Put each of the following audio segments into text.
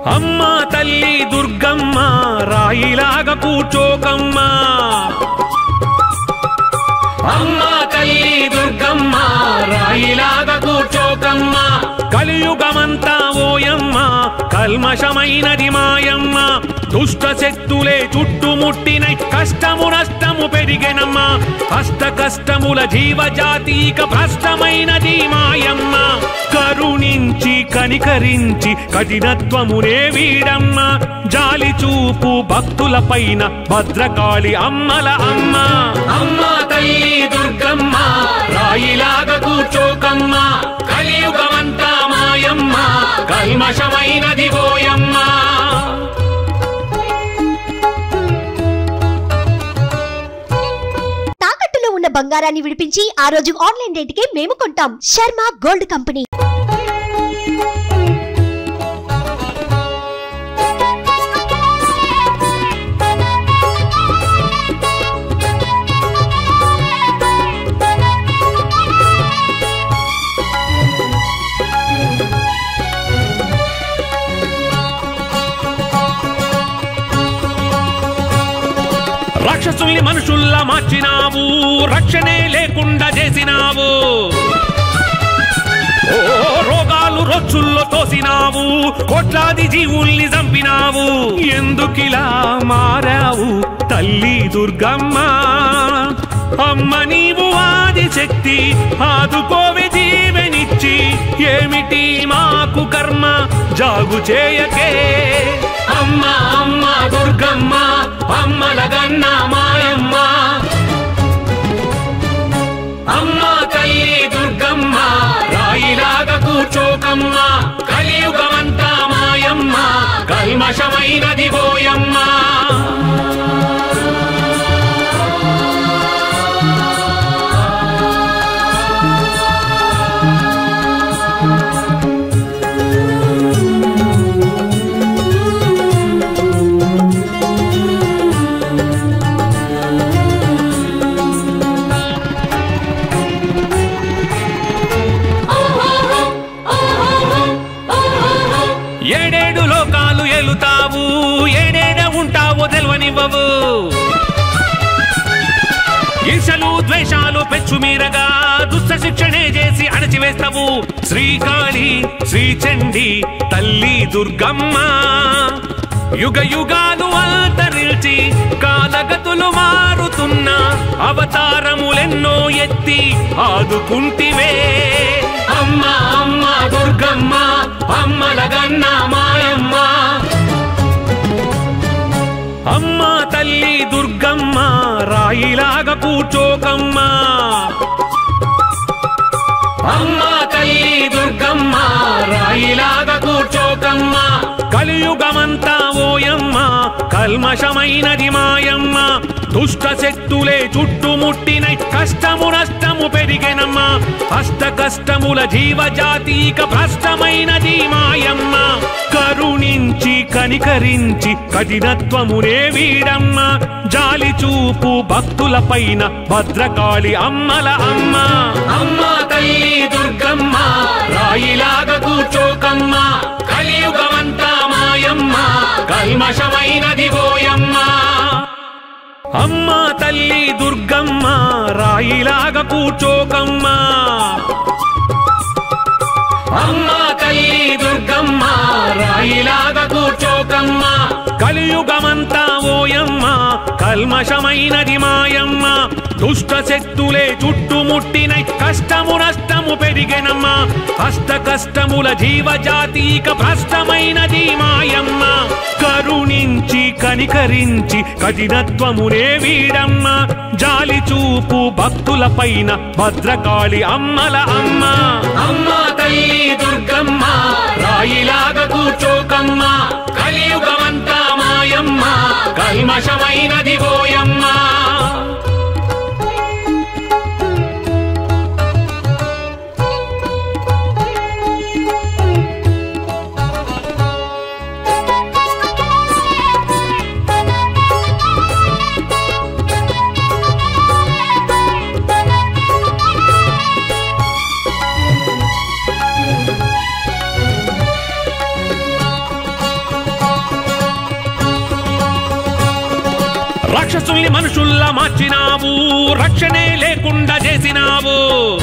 అమ్మ తల్లి దుర్గమ్మ రాయిలాగా కూర్చోకమ్మా అమ్మ తల్లి దుర్గమ్మ రాయిలాగా కూర్చోకమ్మ కలియుగమంతా ఓయమ్మ కల్మషమైనది మాయమ్మ దుష్ట శక్తులే చుట్టుముట్టినై కష్టము నష్టము పెరిగెనమ్మ అష్ట కష్టముల జీవజాతీక భ్రష్టమైనది మాయమ్మ కరుణించి కనికరించి కఠినత్వమునే వీడమ్మ జాలి చూపు భక్తుల పైన భద్రకాళి అమ్మల అమ్మ అమ్మ తల్లి దుర్గమ్మ రాయిలాగా కూర్చోకమ్మ కలియుగమంతా మాయమ్మ కల్మషమైనది ఓయమ్మ తాకట్టులో ఉన్న బంగారాన్ని విడిపించి ఆ రోజు ఆన్లైన్ రేటుకే మేము కొంటాం శర్మ గోల్డ్ కంపెనీ రాక్షసుల్ని మనుషుల్లా మార్చినావు రక్షణే లేకుండా చేసినావు ఓ రోగాలు రొచ్చుల్లో తోసినావు కోట్లాది జీవుల్ని చంపినావు ఎందుకిలా మారావు తల్లి దుర్గమ్మ అమ్మ నీవు ఆది శక్తి ఆదుకోవే జీవనిచ్చి ఏమిటి మాకు కర్మ జాగు చేయకే అమ్మ అమ్మ దుర్గమ్మ అమ్మలగన్న మాయమ్మ అమ్మ తల్లి దుర్గమ్మ రాయిలాగా కూర్చోకమ్మ కలియుగమంతా మాయమ్మ కల్మషమైనది పోయమ్మ ఏడేడు లోకాలు ఎలుతావు ఏడేడ ఉంటావో తెలివనివ్వవు ఈర్షలు ద్వేషాలు పెచ్చుమీరగా దుష్ట శిక్షణే చేసి అణచివేస్తావు శ్రీకాళి శ్రీచండి తల్లి దుర్గమ్మ యుగ యుగాలు అంతరిల్చి కాలగతులు మారుతున్న అవతారములెన్నో ఎత్తి ఆదుకుంటివే అమ్మ అమ్మ దుర్గమ్మ అమ్మలగన్న మాయమ్మ అమ్మ తల్లి దుర్గమ్మ రాయిలాగా కూర్చోకమ్మ అమ్మ తల్లి దుర్గమ్మ రాయిలాగా కూర్చోకమ్మ కలియుగమంతా ఓయమ్మ కల్మషమైనది మాయమ్మ దుష్ట శక్తులే చుట్టుముట్టినై కష్టము నష్టము పెరిగెనమ్మ అష్ట కష్టముల జీవజాతీక భ్రష్టమైనది మాయమ్మ కరుణించి కనికరించి కఠినత్వమునే వీడమ్మ జాలి చూపు భక్తుల పైన భద్రకాళి అమ్మల అమ్మ అమ్మ తల్లి దుర్గమ్మ రాయిలాగా కూర్చోకమ్మ కలియుగమంతా మాయమ్మ కల్మషమైనది పోయమ్మ అమ్మ తల్లి దుర్గమ్మ రాయిలాగా కూర్చోకమ్మ అమ్మ తల్లి దుర్గమ్మ రాయిలాగా కూర్చోకమ్మ కలియుగమంతా ఓయమ్మ కల్మషమైనది మాయమ్మ దుష్ట శక్తులే చుట్టుముట్టినై కష్టము నష్టము పెరిగెనమ్మ అష్ట కష్టముల జీవజాతీక భ్రష్టమైనది మాయమ్మ కరుణించి కనికరించి కఠినత్వమునే వీడమ్మ జాలి చూపు భక్తుల పైన భద్రకాళి అమ్మల అమ్మ అమ్మ తల్లి దుర్గమ్మ రాయిలాగా కూర్చోకమ్మ కలియుగమంతా మాయమ్మ కల్మషమైనది పోయమ్మ రాక్షసుల్ని మనుషుల్లా మార్చినావు రక్షణే లేకుండా చేసినావు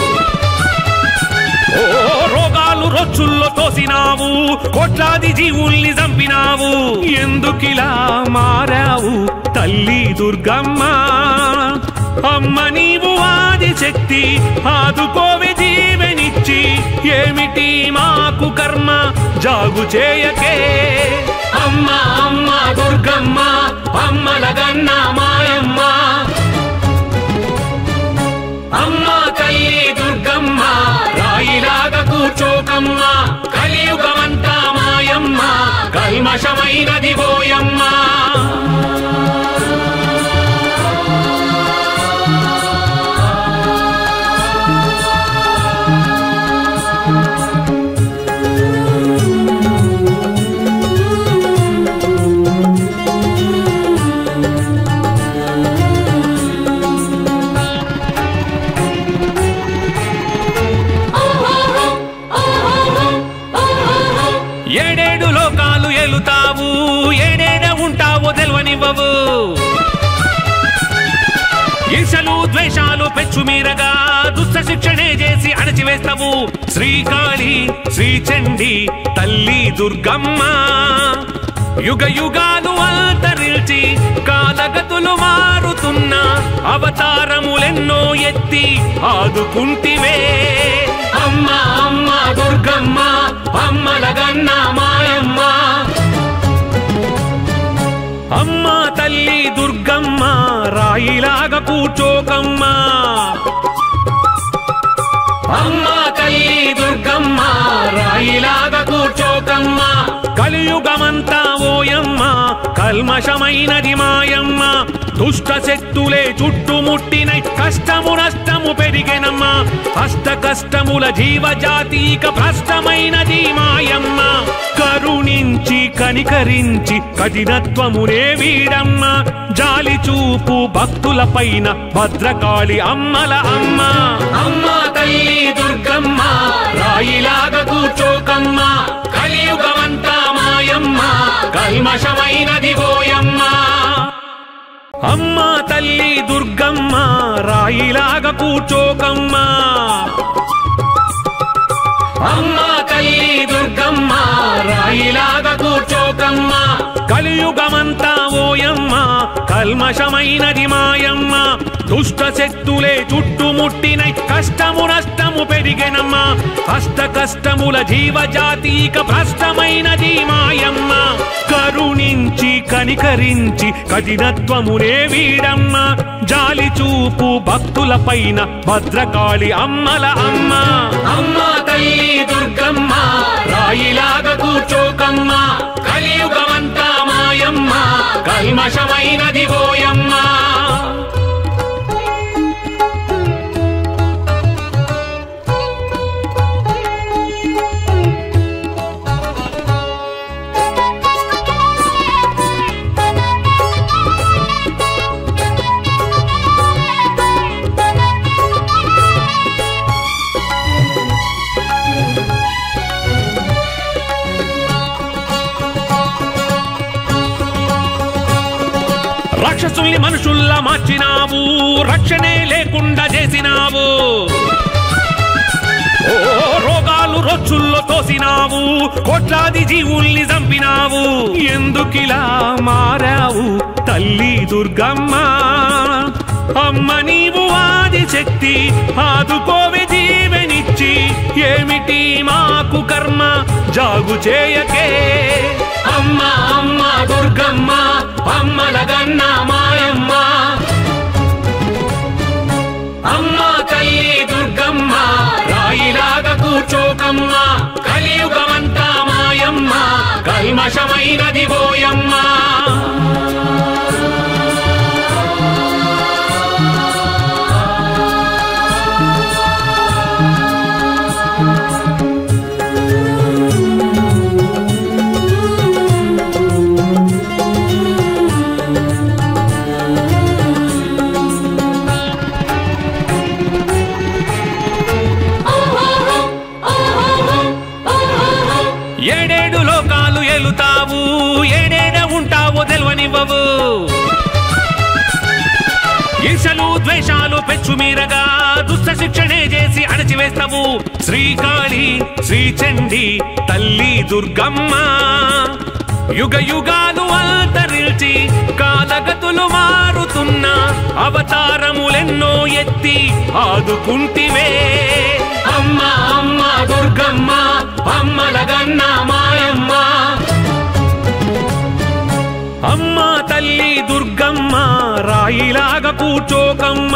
ఓ రోగాలు రొచ్చుల్లో తోసినావు కోట్లాది జీవుల్ని చంపినావు ఎందుకిలా మారావు తల్లి దుర్గమ్మ అమ్మ నీవు ఆది శక్తి ఆదుకోవే జీవనిచ్చి ఏమిటి మాకు కర్మ జాగు చేయకే అమ్మ అమ్మ దుర్గమ్మ అమ్మలగన్న మాయమ్మ అమ్మ తల్లి దుర్గమ్మ రాయిలాగా కూర్చోకమ్మ కలియుగమంతా మాయమ్మ కల్మషమైనది పోయమ్మ ఏడేడు లోకాలు ఎలుతావు ఏడేడ ఉంటావో తెలవనివ్వవు ఈర్షలు ద్వేషాలు పెచ్చుమీరగా దుష్ట శిక్షణే చేసి అణచివేస్తావు శ్రీకాళి శ్రీచండి తల్లి దుర్గమ్మ యుగ యుగాలు అంతరిల్చి కాలగతులు మారుతున్న అవతారములెన్నో ఎత్తి ఆదుకుంటివే అమ్మ అమ్మ దుర్గమ్మ అమ్మలగన్న మాయమ్మ అమ్మ తల్లి దుర్గమ్మ రాయిలాగా కూర్చోకమ్మ అమ్మ తల్లి దుర్గమ్మ రాయిలాగా కూర్చోకమ్మ కలియుగమంతా ఓయమ్మ కల్మషమైనది మాయమ్మ దుష్ట శక్తులే చుట్టుముట్టినై కష్టము నష్టము పెరిగెనమ్మ అష్ట కష్టముల జీవజాతీక భ్రష్టమైనది మాయమ్మ కరుణించి కనికరించి కఠినత్వమునే వీడమ్మ జాలి చూపు భక్తుల పైన భద్రకాళి అమ్మల అమ్మ అమ్మ తల్లి దుర్గమ్మ రాయిలాగా కూర్చోకమ్మ కలియుగమంతా మాయమ్మ కల్మషమైనది పోయమ్మ అమ్మ తల్లి దుర్గమ్మ రాయిలాగా కూర్చోకమ్మ అమ్మ తల్లి దుర్గమ్మ రాయిలాగా కూర్చోకమ్మ కలియుగమంతా ఓయమ్మ కల్మషమైనది మాయమ్మ దుష్ట శక్తులే చుట్టుముట్టినై కష్టము నష్టము పెరిగెనమ్మ అష్ట కష్టముల జీవజాతీక భ్రష్టమైనది మాయమ్మ కరుణించి కనికరించి కఠినత్వమునే వీడమ్మ జాలి చూపు భక్తుల పైన భద్రకాళి అమ్మల అమ్మ అమ్మ తల్లి దుర్గమ్మ రాయిలాగా కూర్చోకమ్మ కలియుగమంతా మాయమ్మ కల్మషమైనది పోయమ్మ రాక్షసుల్ని మనుషుల్లా మార్చినావు రక్షణే లేకుండా చేసినావు ఓ రోగాలు రొచ్చుల్లో తోసినావు కోట్లాది జీవుల్ని చంపినావు ఎందుకిలా మారావు తల్లి దుర్గమ్మ అమ్మ నీవు ఆది శక్తి ఆదుకోవే జీవనిచ్చి ఏమిటి మాకు కర్మ జాగు చేయకే అమ్మ అమ్మ దుర్గమ్మ అమ్మలగన్న మాయమ్మ అమ్మ తల్లి దుర్గమ్మ రాయిలాగా కూర్చోకమ్మ కలియుగమంతా మాయమ్మ కల్మషమైనది పోయమ్మ ఏడేడు లోకాలు ఎలుతావు ఏడేడ ఉంటావో తెలవనివ్వవు ఈర్షలు ద్వేషాలు పెచ్చుమీరగా దుష్ట శిక్షణే చేసి అణచివేస్తావు శ్రీకాళి శ్రీచండి తల్లి దుర్గమ్మ యుగ యుగాలు అంతరిల్చి కాలగతులు మారుతున్న అవతారములెన్నో ఎత్తి ఆదుకుంటివే అమ్మ అమ్మ దుర్గమ్మ అమ్మలగన్న మాయమ్మ అమ్మ తల్లి దుర్గమ్మ రాయిలాగా కూర్చోకమ్మ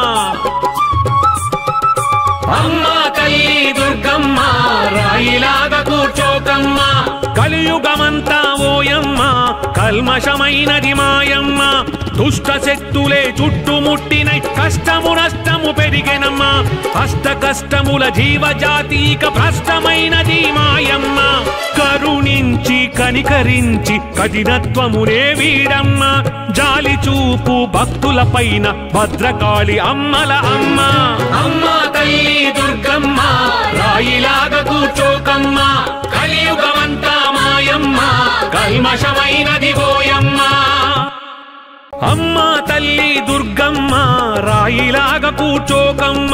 అమ్మ తల్లి దుర్గమ్మ రాయిలాగా కూర్చోకమ్మ కలియుగమంతా ఓయమ్మ కల్మషమైనది మాయమ్మ దుష్ట శక్తులే చుట్టుముట్టినై కష్టము నష్టము పెరిగెనమ్మ అష్ట కష్టముల జీవజాతీక భ్రష్టమైనది మాయమ్మ కరుణించి కనికరించి కఠినత్వమునే వీడమ్మ జాలి చూపు భక్తుల పైన భద్రకాళి అమ్మల అమ్మ అమ్మ తల్లి దుర్గమ్మ రాయిలాగా కూర్చోకమ్మ కలియుగమంతా మాయమ్మ కల్మషమైనది పోయమ్మ అమ్మ తల్లి దుర్గమ్మ రాయిలాగా కూర్చోకమ్మ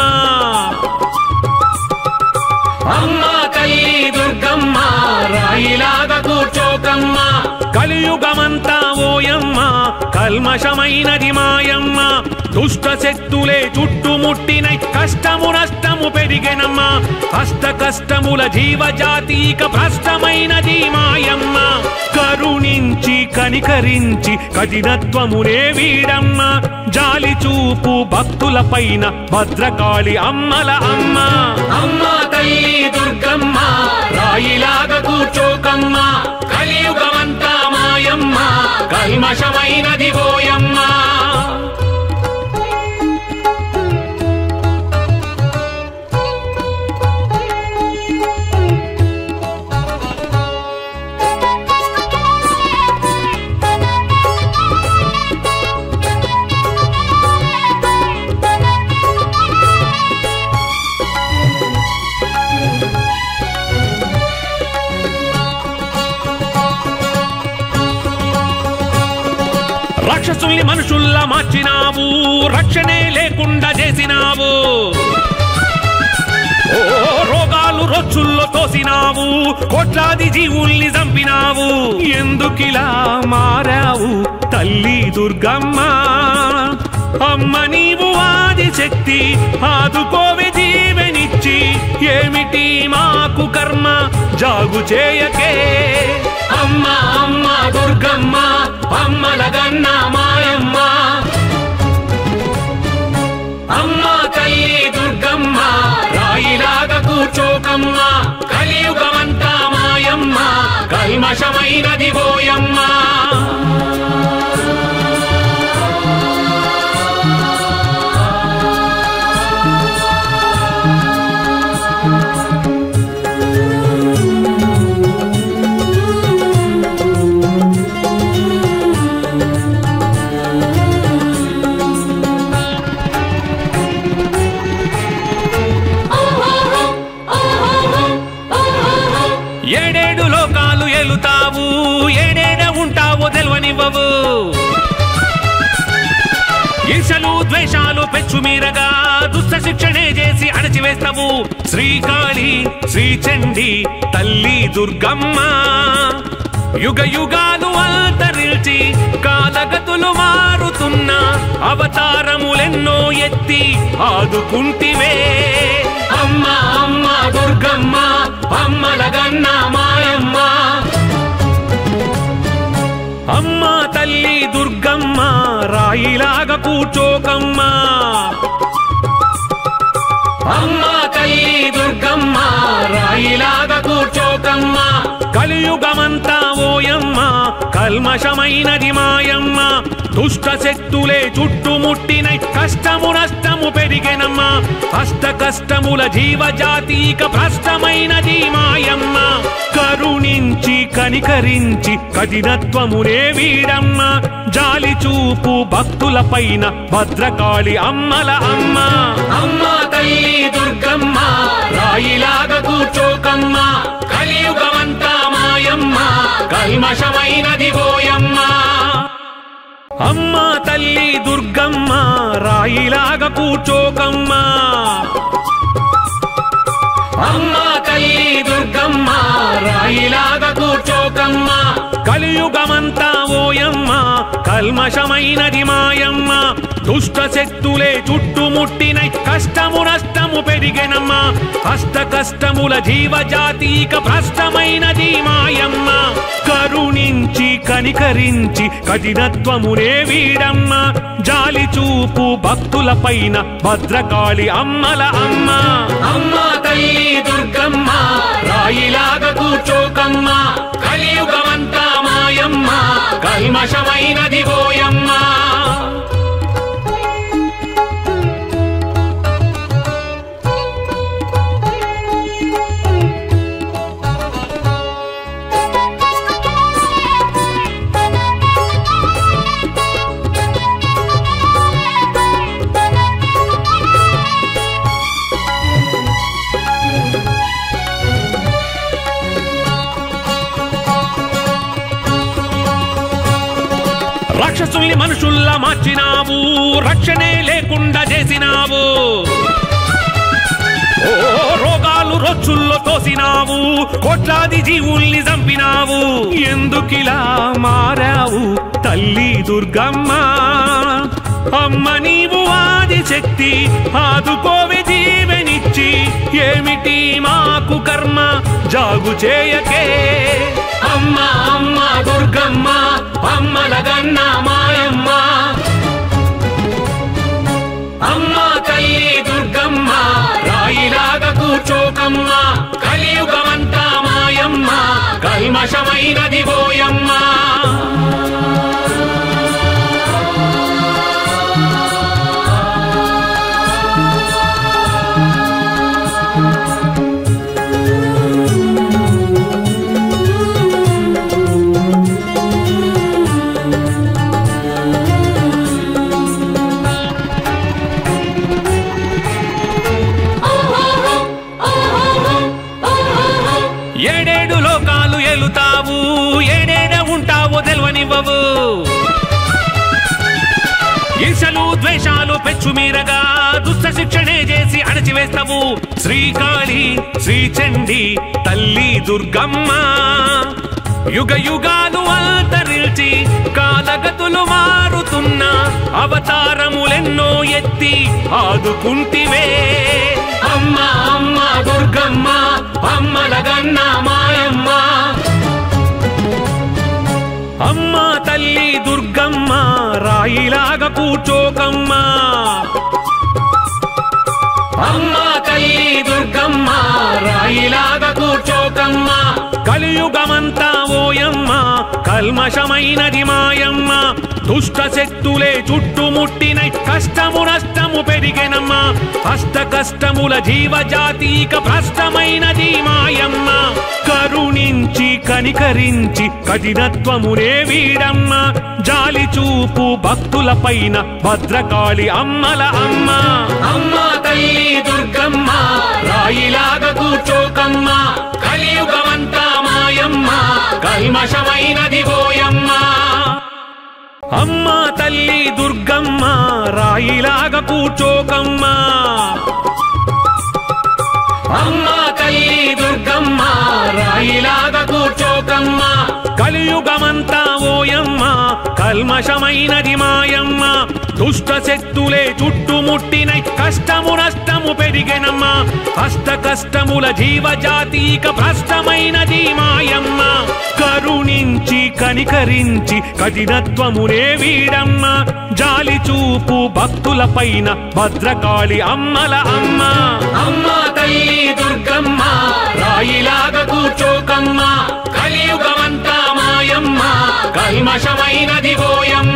అమ్మ తల్లి దుర్గమ్మ రాయిలాగా కూర్చోకమ్మ కలియుగమంతా ఓయమ్మ కల్మషమైనది మాయమ్మ దుష్ట శక్తులే చుట్టుముట్టినై కష్టము నష్టము పెరిగెనమ్మ అష్ట కష్టముల జీవజాతీక భ్రష్టమైనది మాయమ్మ కరుణించి కనికరించి కఠినత్వమునే వీడమ్మ జాలి చూపు భక్తుల పైన భద్రకాళి అమ్మల అమ్మ అమ్మ తల్లి దుర్గమ్మ రాయిలాగా కూర్చోకమ్మ కలియుగమంతా మాయమ్మ కల్మషమైనది పోయమ్మ రాక్షసుల్ని మనుషుల్లా మార్చినావు రక్షణే లేకుండా చేసినావు ఓ రోగాలు రొచ్చుల్లో తోసినావు కోట్లాది జీవుల్ని చంపినావు ఎందుకిలా మారావు తల్లి దుర్గమ్మ అమ్మ నీవు ఆది శక్తి ఆదుకోవే జీవనిచ్చి ఏమిటి మాకు కర్మ జాగు చేయకే అమ్మ అమ్మ దుర్గమ్మ అమ్మలగన్న మాయమ్మ అమ్మ తల్లి దుర్గమ్మ రాయిలాగా కూర్చోకమ్మ కలియుగమంతా మాయమ్మ కల్మషమైనది పోయమ్మ ఏడేడు లోకాలు ఎలుతావు ఏడేడ ఉంటావో తెలవనివ్వవు ఈర్షలు ద్వేషాలు పెచ్చుమీరగా దుష్ట శిక్షణే చేసి అణచివేస్తావు శ్రీకాళి శ్రీచండి తల్లి దుర్గమ్మ యుగ యుగాలు అంతరిల్చి కాలగతులు మారుతున్న అవతారములెన్నో ఎత్తి ఆదుకుంటివే అమ్మ అమ్మ దుర్గమ్మ అమ్మలగన్న మాయమ్మ అమ్మ తల్లి దుర్గమ్మ రాయిలాగా కూర్చోకమ్మ అమ్మ తల్లి దుర్గమ్మ రాయిలాగా కూర్చోకమ్మ కలియుగమంతా ఓయమ్మ కల్మషమైనది మాయమ్మ దుష్ట శక్తులే చుట్టుముట్టినై కష్టము నష్టము పెరిగెనమ్మ అష్ట కష్టముల జీవజాతీక భ్రష్టమైనది మాయమ్మ కరుణించి కనికరించి కఠినత్వమునే వీడమ్మ జాలి చూపు భక్తుల పైన భద్రకాళి అమ్మల అమ్మ అమ్మ తల్లి దుర్గమ్మ రాయిలాగా కూర్చోకమ్మ కలియుగమంతా మాయమ్మ కల్మషమైనది పోయమ్మ అమ్మా తల్లి దుర్గమ్మ రాయిలాగా కూర్చోకమ్మా అమ్మా తల్లి దుర్గమ్మ రాయిలాగా కూర్చోకమ్మ కలియుగమంతా ఓయమ్మ కల్మషమైనది మాయమ్మ దుష్ట శక్తులే చుట్టుముట్టినై కష్టము నష్టము పెరిగెనమ్మ అష్ట కష్టముల జీవజాతీక భ్రష్టమైనది మాయమ్మ కరుణించి కనికరించి కఠినత్వమునే వీడమ్మ జాలి చూపు భక్తుల పైన భద్రకాళి అమ్మల అమ్మ అమ్మ తల్లి దుర్గమ్మ రాయిలాగా కూర్చోకమ్మ కలియుగమంతా మాయమ్మ కల్మషమైనది ఓయమ్మ రాక్షసుల్ని మనుషుల్లా మార్చినావు రక్షణే లేకుండా చేసినావు ఓ రోగాలు రొచ్చుల్లో తోసినావు కోట్లాది జీవుల్ని చంపినావు ఎందుకిలా మారావు తల్లి దుర్గమ్మ అమ్మ నీవు ఆది శక్తి ఆదుకోవే జీవనిచ్చి ఏమిటి మాకు కర్మ జాగు చేయకే అమ్మ అమ్మ దుర్గమ్మ అమ్మలగన్న మాయమ్మ అమ్మ తల్లి దుర్గమ్మ రాయిలాగా కూర్చోకమ్మ కలియుగమంతా మాయమ్మ కల్మషమైనది పోయమ్మ ఏడేడు లోకాలు ఎలుతావు ఏడేడ ఉంటావో తెలవనివ్వవు ఈర్షలు ద్వేషాలు పెచ్చుమీరగా దుష్ట శిక్షణే చేసి అణచివేస్తావు శ్రీకాళి శ్రీచండి తల్లి దుర్గమ్మ యుగ యుగాలు అంతరిల్చి కాలగతులు మారుతున్న అవతారములెన్నో ఎత్తి ఆదుకుంటివే అమ్మ అమ్మ దుర్గమ్మ అమ్మలగన్న మాయమ్మ అమ్మ తల్లి దుర్గమ్మ రాయిలాగా కూర్చోకమ్మా అమ్మ తల్లి దుర్గమ్మ రాయిలాగా కూర్చోకమ్మ కలియుగమంతా ఓయమ్మ కల్మషమైనది మాయమ్మ దుష్ట శక్తులే చుట్టుముట్టినై కష్టము నష్టము పెరిగెనమ్మ అష్ట కష్టముల జీవజాతీక భ్రష్టమైనది మాయమ్మ కరుణించి కనికరించి కఠినత్వమునే వీడమ్మ జాలి చూపు భక్తుల పైన భద్రకాళి అమ్మల అమ్మ అమ్మ తల్లి దుర్గమ్మ రాయిలాగా కూర్చోకమ్మ కలియుగమంతా మాయమ్మ కల్మషమైనది పోయమ్మ అమ్మ తల్లి దుర్గమ్మ రాయిలాగా కూర్చోకమ్మా అమ్మ తల్లి దుర్గమ్మ రాయిలాగా కూర్చోకమ్మ కలియుగమంతా ఓయమ్మ కల్మషమైనది మాయమ్మ దుష్ట శక్తులే చుట్టుముట్టినై కష్టము నష్టము పెరిగెనమ్మ అష్ట కష్టముల జీవజాతీక భ్రష్టమైనది మాయమ్మ కరుణించి కనికరించి కఠినత్వమునే వీడమ్మ జాలి చూపు భక్తుల పైన భద్రకాళి అమ్మల అమ్మ అమ్మ తల్లి దుర్గమ్మ రాయిలాగా కూర్చోకమ్మ కలియుగమంతా మాయమ్మ కల్మషమైనది పోయమ్మ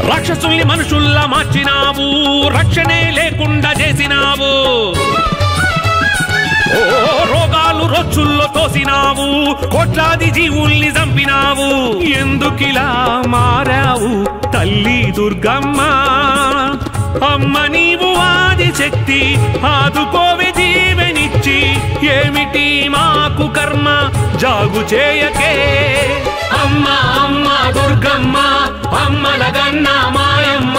రాక్షసుల్ని మనుషుల్లా మార్చినావు రక్షణే లేకుండా చేసినావు ఓ రోగాలు రొచ్చుల్లో తోసినావు కోట్లాది జీవుల్ని చంపినావు ఎందుకిలా మారావు తల్లి దుర్గమ్మ అమ్మ నీవు ఆది శక్తి ఆదుకోవే జీవనిచ్చి ఏమిటి మాకు కర్మ జాగు చేయకే అమ్మ అమ్మ దుర్గమ్మ అమ్మలగన్న మాయమ్మ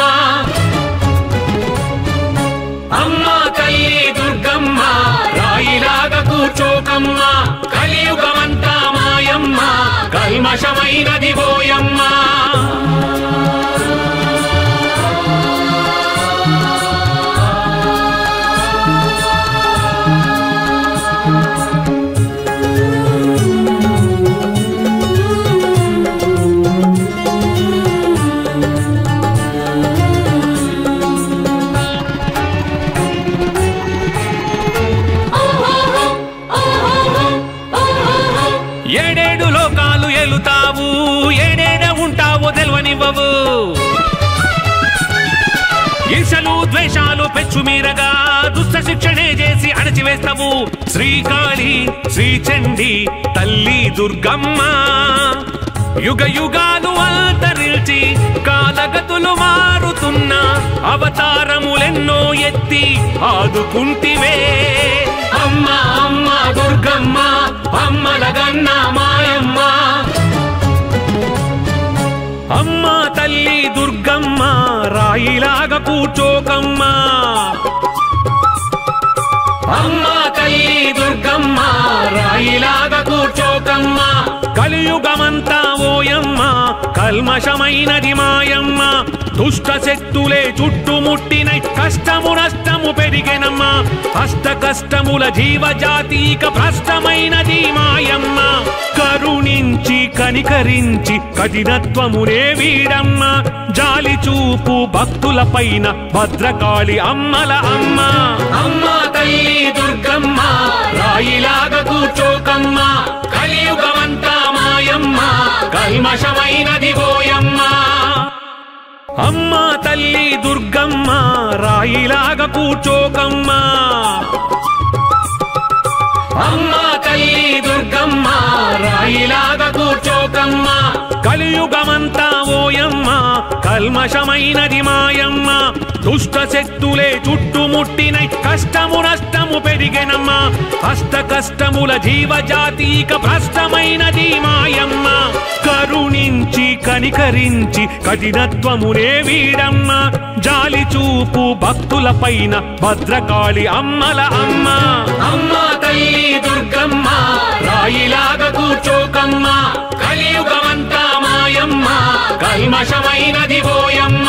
అమ్మ తల్లి దుర్గమ్మ రాయిలాగా కూర్చోకమ్మ కలియుగమంతా మాయమ్మ కల్మషమైనది పోయమ్మ ఏడేడు లోకాలు ఎలుతావు ఏడేడ ఉంటావో తెలివనివ్వవు ఈర్షలు ద్వేషాలు పెచ్చుమీరగా దుష్ట శిక్షణే చేసి అణచివేస్తావు శ్రీకాళి శ్రీచండి తల్లి దుర్గమ్మ యుగ యుగాలు అంతరిల్చి కాలగతులు మారుతున్న అవతారములెన్నో ఎత్తి ఆదుకుంటివే అమ్మ అమ్మ దుర్గమ్మ అమ్మలగన్న మాయమ్మ అమ్మ తల్లి దుర్గమ్మ రాయిలాగా కూర్చోకమ్మ అమ్మ తల్లి దుర్గమ్మ రాయిలాగా కూర్చోకమ్మ కలియుగమంతా ఓయమ్మ కల్మషమైనది మాయమ్మ దుష్ట శక్తులే చుట్టుముట్టినై కష్టము నష్టము పెరిగెనమ్మ అష్ట కష్టముల జీవజాతీక భ్రష్టమైనది మాయమ్మ కరుణించి కనికరించి కఠినత్వమునే వీడమ్మ జాలి చూపు భక్తుల పైన భద్రకాళి అమ్మల అమ్మ అమ్మ తల్లి దుర్గమ్మ రాయిలాగా కూర్చోకమ్మ కలియుగమంతా మాయమ్మ కల్మషమైనది పోయమ్మ అమ్మ తల్లి దుర్గమ్మ రాయిలాగా కూర్చోకమ్మ అమ్మ తల్లి దుర్గమ్మ రాయిలాగా కూర్చోకమ్మ కలియుగమంతా ఓయమ్మ కల్మషమైనది మాయమ్మ దుష్ట శక్తులే చుట్టుముట్టినై కష్టము నష్టము పెరిగెనమ్మ అష్ట కష్టముల జీవజాతీక భ్రష్టమైనది మాయమ్మ కరుణించి కనికరించి కఠినత్వమునే వీడమ్మ జాలి చూపు భక్తుల పైన భద్రకాళి అమ్మల అమ్మ అమ్మ తల్లి దుర్గమ్మ రాయిలాగా కూర్చోకమ్మ కలియుగమంతా మాయమ్మ కల్మషమైనది పోయమ్మ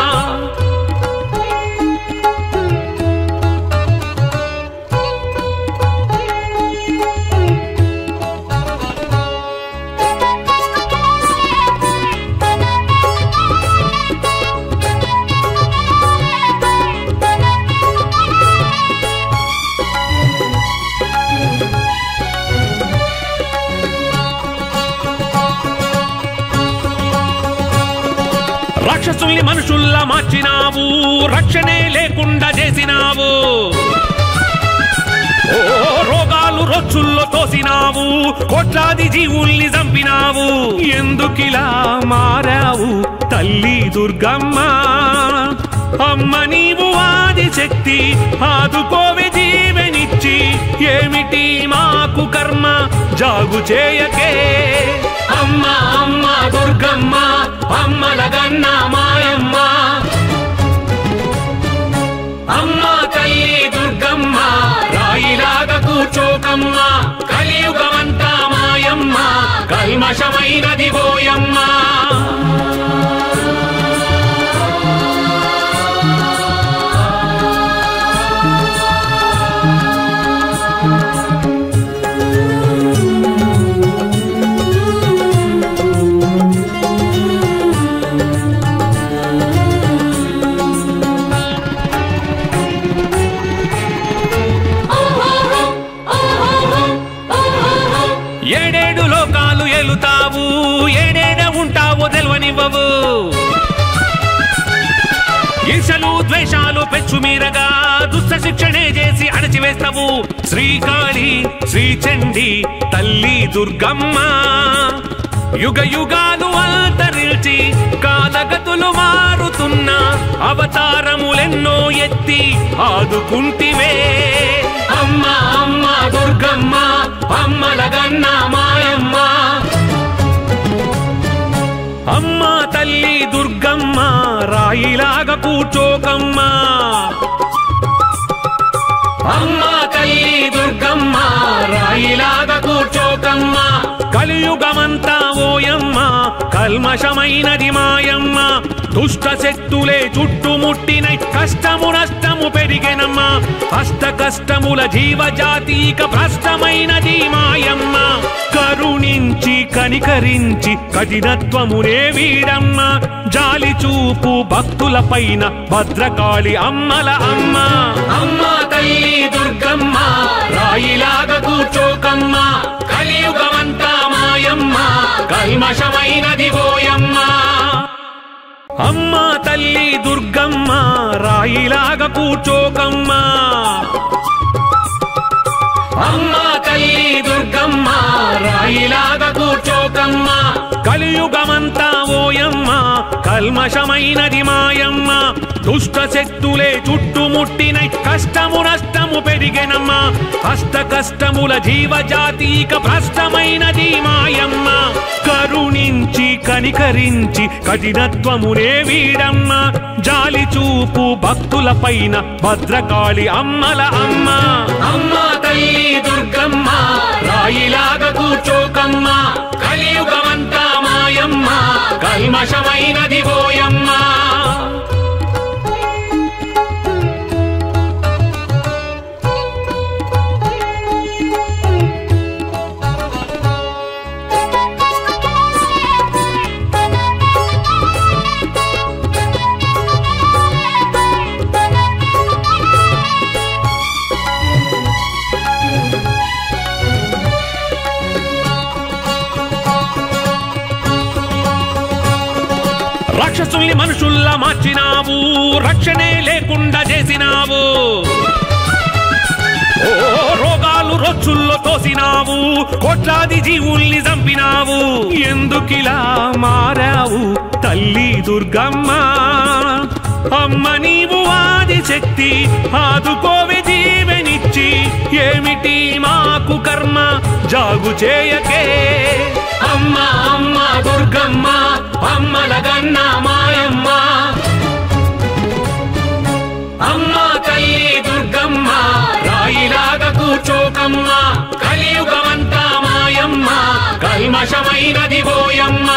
రాక్షసుల్ని మనుషుల్లా మార్చినావు రక్షణే లేకుండా చేసినావు ఓ రోగాలు రొచ్చుల్లో తోసినావు కోట్లాది జీవుల్ని చంపినావు ఎందుకిలా మారావు తల్లి దుర్గమ్మ అమ్మ నీవు ఆది శక్తి ఆదుకోవే జీవనిచ్చి ఏమిటి మాకు కర్మ జాగు చేయకే అమ్మ అమ్మ దుర్గమ్మ అమ్మలగన్న మాయమ్మ అమ్మ తల్లి దుర్గమ్మ రాయిలాగా కూర్చోకమ్మ కలియుగమంతా మాయమ్మ కల్మషమైనది పోయమ్మ ఏడేడు లోకాలు ఎలుతావు ఏడేడ ఉంటావో తెలివనివ్వవు ద్వేషాలు పెచ్చుమీరగా దుష్ట శిక్షణే చేసి అణచివేస్తావు శ్రీకాళి శ్రీచండి తల్లి దుర్గమ్మ యుగ యుగాలు అంతరిల్చి కాలగతులు మారుతున్న అవతారములెన్నో ఎత్తి ఆదుకుంటివే అమ్మ అమ్మ దుర్గమ్మ అమ్మలగన్న మాయమ్మ అమ్మ తల్లి దుర్గమ్మ రాయిలాగా కూర్చోకమ్మ అమ్మ తల్లి దుర్గమ్మ రాయిలాగా కూర్చోకమ్మ కలియుగమంతా ఓయమ్మ కల్మషమైనది మాయమ్మ దుష్ట శక్తులే చుట్టుముట్టినై కష్టము నష్టము పెరిగెనమ్మ అష్ట కష్టముల జీవజాతీక భ్రష్టమైనది మాయమ్మ కరుణించి కనికరించి కఠినత్వమునే వీడమ్మ జాలి చూపు భక్తుల పైన భద్రకాళి అమ్మల అమ్మ అమ్మ తల్లి దుర్గమ్మ రాయిలాగా కూర్చోకమ్మ కలియుగమంతా మాయమ్మ కల్మషమైనది ఓయమ్మ అమ్మ తల్లి దుర్గమ్మ రాయిలాగా కూర్చోకమ్మ అమ్మ తల్లి దుర్గమ్మ రాయిలాగా కూర్చోకమ్మ కలియుగమంతా ఓయమ్మ కల్మషమైనది మాయమ్మ దుష్ట శక్తులే చుట్టుముట్టినై కష్టము నష్టము పెరిగెనమ్మ అష్ట కష్టముల జీవజాతీక భ్రష్టమైనది మాయమ్మ కరుణించి కనికరించి కఠినత్వమునే వీడమ్మ జాలి చూపు భక్తుల పైన భద్రకాళి అమ్మల అమ్మ అమ్మ తల్లి దుర్గమ్మ రాయిలాగా కూర్చోకమ్మ కలియుగమంతా మాయమ్మ కల్మషమైనది పోయమ్మ రాక్షసుల్ని మనుషుల్లా మార్చినావు రక్షణే లేకుండా చేసినావు ఓ రోగాలు రొచ్చుల్లో తోసినావు కోట్లాది జీవుల్ని చంపినావు ఎందుకిలా మారావు తల్లి దుర్గమ్మ అమ్మ నీవు ఆది శక్తి ఆదుకోవే జీవనిచ్చి ఏమిటి మాకు కర్మ జాగు చేయకే అమ్మ అమ్మ దుర్గమ్మ అమ్మలగన్న మాయమ్మ అమ్మ తల్లి దుర్గమ్మ రాయిలాగా కూర్చోకమ్మ కలియుగమంతా మాయమ్మ కల్మషమైనది పోయమ్మ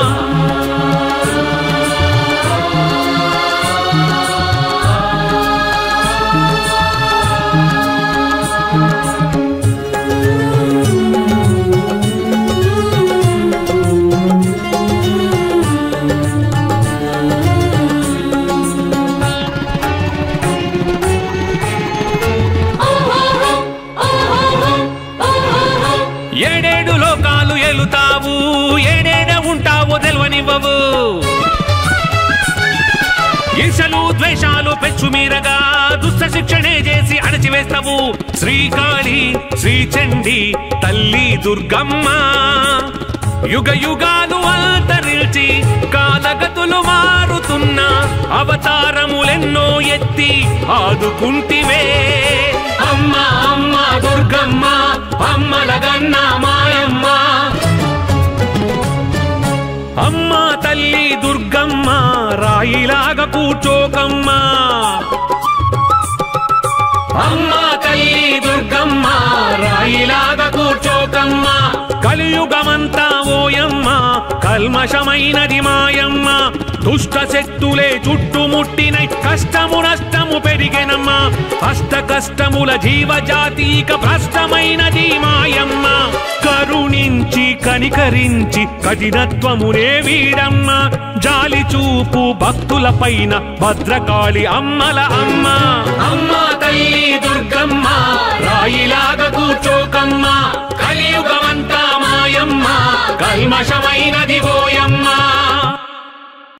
ఏడేడు లోకాలు ఎలుతావు ఏడేడ ఉంటావో తెలివనివ్వవు ఈర్షలు ద్వేషాలు పెచ్చుమీరగా దుష్ట శిక్షణే చేసి అణచివేస్తావు శ్రీకాళి శ్రీచండి తల్లి దుర్గమ్మ యుగ యుగాలు అంతరిల్చి కాలగతులు మారుతున్న అవతారములెన్నో ఎత్తి ఆదుకుంటివే అమ్మ అమ్మ దుర్గమ్మ అమ్మలగన్న మాయమ్మ అమ్మ తల్లి దుర్గమ్మ రాయిలాగా కూర్చోకమ్మ అమ్మ తల్లి దుర్గమ్మ రాయిలాగా కూర్చోకమ్మ కలియుగమంతా ఓయమ్మ కల్మషమైనది మాయమ్మ దుష్ట శక్తులే చుట్టుముట్టినై కష్టము నష్టము పెరిగెనమ్మ అష్ట కష్టముల జీవజాతీక భ్రష్టమైనది మాయమ్మ కరుణించి కనికరించి కఠినత్వమునే వీడమ్మ జాలి చూపు భక్తుల పైన భద్రకాళి అమ్మల అమ్మ అమ్మ తల్లి దుర్గమ్మ రాయిలాగా కూర్చోకమ్మ కలియుగమంతా మాయమ్మ కల్మషమైనది పోయమ్మ